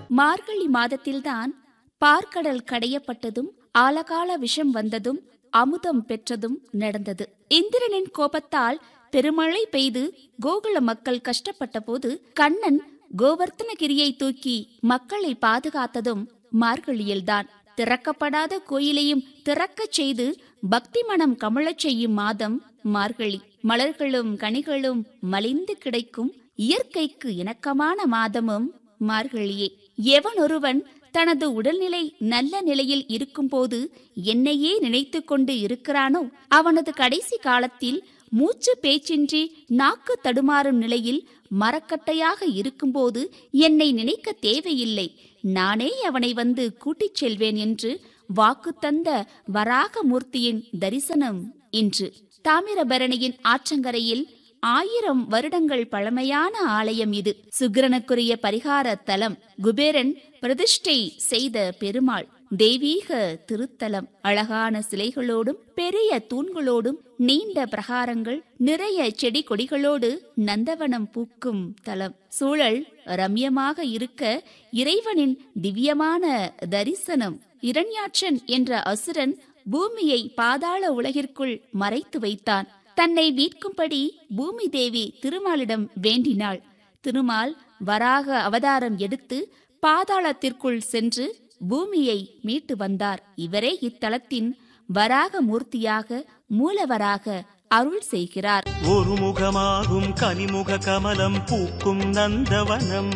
மார்கழி மாதத்தில்தான் பார்க்கடல் கடையப்பட்டதும் ஆலகால விஷம் வந்ததும் அமுதம் பெற்றதும் நடந்தது இந்திரனின் கோபத்தால் பெருமழை பெய்து கோகுல மக்கள் கஷ்டப்பட்ட போது கண்ணன் கோவர்த்தனகிரியை தூக்கி மக்களை பாதுகாத்ததும் மார்கழியில்தான் திறக்கப்படாத கோயிலையும் திறக்கச் செய்து பக்தி மனம் கமழச் செய்யும் மாதம் மார்கழி மலர்களும் கனிகளும் மலிந்து கிடைக்கும் இயற்கைக்கு இணக்கமான மாதமும் மார்கழியே எவனொருவன் தனது உடல்நிலை நல்ல நிலையில் இருக்கும்போது என்னையே நினைத்து கொண்டு இருக்கிறானோ அவனது கடைசி காலத்தில் மூச்சு பேச்சின்றி நாக்கு தடுமாறும் நிலையில் மரக்கட்டையாக இருக்கும்போது என்னை நினைக்க தேவையில்லை நானே அவனை வந்து கூட்டிச் செல்வேன் என்று வாக்கு தந்த வராகமூர்த்தியின் தரிசனம் இன்று தாமிரபரணியின் ஆற்றங்கரையில் ஆயிரம் வருடங்கள் பழமையான ஆலயம் இது சுக்கிரனுக்குரிய பரிகார தலம் குபேரன் பிரதிஷ்டை செய்த பெருமாள் தெய்வீக திருத்தலம் அழகான சிலைகளோடும் பெரிய தூண்களோடும் நீண்ட பிரகாரங்கள் நிறைய செடி கொடிகளோடு நந்தவனம் பூக்கும் தலம் சூழல் ரம்யமாக இருக்க இறைவனின் திவ்யமான தரிசனம் இரண்யாட்சன் என்ற அசுரன் பூமியை பாதாள உலகிற்குள் மறைத்து வைத்தான் தன்னை மீட்கும்படி பூமி தேவி திருமாலிடம் வேண்டினாள் திருமால் வராக அவதாரம் எடுத்து பாதாளத்திற்குள் சென்று பூமியை மீட்டு வந்தார் இவரே இத்தலத்தின் வராக மூர்த்தியாக மூலவராக அருள் செய்கிறார் ஒரு முகமாகும் கனிமுக கமலம் பூக்கும் நந்தவனம்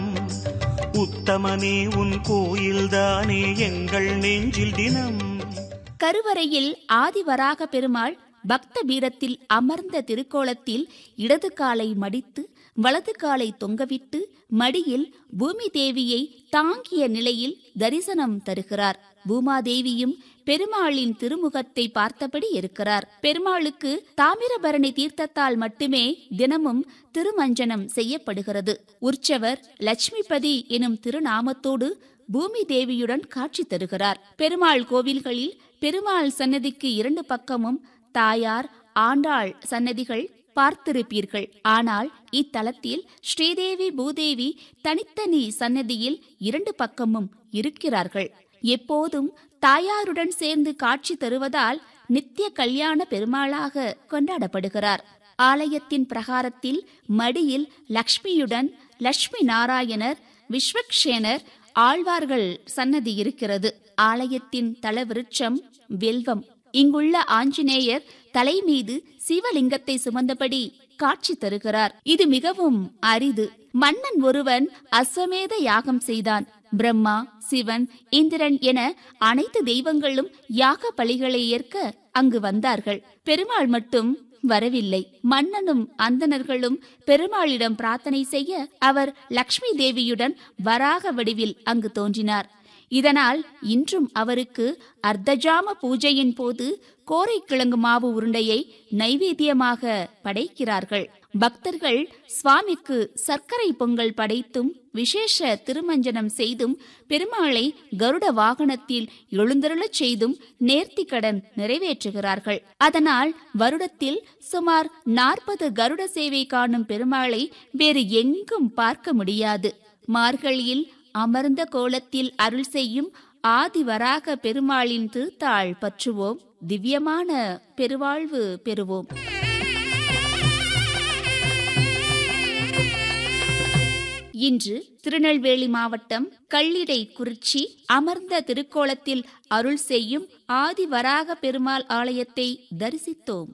உத்தமனே உன் கோயில்தானே எங்கள் நெஞ்சில் தினம் கருவறையில் ஆதிவராக பெருமாள் பக்த பீடத்தில் அமர்ந்த திருக்கோலத்தில் இடது காலை மடித்து வலது காலை தொங்கவிட்டு மடியில் பூமி தேவியை தாங்கிய நிலையில் தரிசனம் தருகிறார் பூமாதேவியும் பெருமாளின் திருமுகத்தை பார்த்தபடி இருக்கிறார் பெருமாளுக்கு தாமிரபரணி தீர்த்தத்தால் மட்டுமே தினமும் திருமஞ்சனம் செய்யப்படுகிறது உற்சவர் லட்சுமிபதி எனும் திருநாமத்தோடு பூமி தேவியுடன் காட்சி தருகிறார் பெருமாள் கோவில்களில் பெருமாள் சன்னதிக்கு இரண்டு பக்கமும் தாயார் ஆண்டாள் சன்னதிகள் பார்த்திருப்பீர்கள் ஆனால் இத்தலத்தில் ஸ்ரீதேவி பூதேவி தனித்தனி சன்னதியில் இரண்டு பக்கமும் இருக்கிறார்கள் எப்போதும் தாயாருடன் சேர்ந்து காட்சி தருவதால் நித்திய கல்யாண பெருமாளாக கொண்டாடப்படுகிறார் ஆலயத்தின் பிரகாரத்தில் மடியில் லக்ஷ்மியுடன் லட்சுமி நாராயணர் விஸ்வக்ஷேனர் ஆழ்வார்கள் சன்னதி இருக்கிறது ஆலயத்தின் தலவிருட்சம் வெல்வம் இங்குள்ள ஆஞ்சநேயர் தலை மீது சிவலிங்கத்தை சுமந்தபடி காட்சி தருகிறார் இது மிகவும் அரிது மன்னன் ஒருவன் அஸ்வமேத யாகம் செய்தான் பிரம்மா சிவன் இந்திரன் என அனைத்து தெய்வங்களும் யாக பலிகளை ஏற்க அங்கு வந்தார்கள் பெருமாள் மட்டும் வரவில்லை மன்னனும் அந்தணர்களும் பெருமாளிடம் பிரார்த்தனை செய்ய அவர் லக்ஷ்மி தேவியுடன் வராக வடிவில் அங்கு தோன்றினார் இதனால் இன்றும் அவருக்கு அர்த்தஜாம பூஜையின் போது கோரைக்கிழங்கு மாவு உருண்டையை நைவேத்தியமாக படைக்கிறார்கள் பக்தர்கள் சுவாமிக்கு சர்க்கரை பொங்கல் படைத்தும் விசேஷ திருமஞ்சனம் செய்தும் பெருமாளை கருட வாகனத்தில் எழுந்தருளச் செய்தும் நேர்த்திக்கடன் நிறைவேற்றுகிறார்கள் அதனால் வருடத்தில் சுமார் நாற்பது கருட சேவை காணும் பெருமாளை வேறு எங்கும் பார்க்க முடியாது மார்கழியில் அமர்ந்த கோலத்தில் அருள் செய்யும் ஆதிவராக பெருமாளின் திருத்தாள் பற்றுவோம் திவ்யமான பெருவாழ்வு பெறுவோம் இன்று திருநெல்வேலி மாவட்டம் கள்ளிடை குறிச்சி அமர்ந்த திருக்கோலத்தில் அருள் செய்யும் ஆதிவராக பெருமாள் ஆலயத்தை தரிசித்தோம்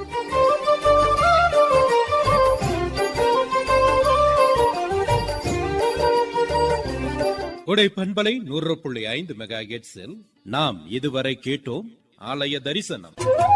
உடை பண்பலை நூறு புள்ளி ஐந்து மெகா நாம் இதுவரை கேட்டோம் ஆலய தரிசனம்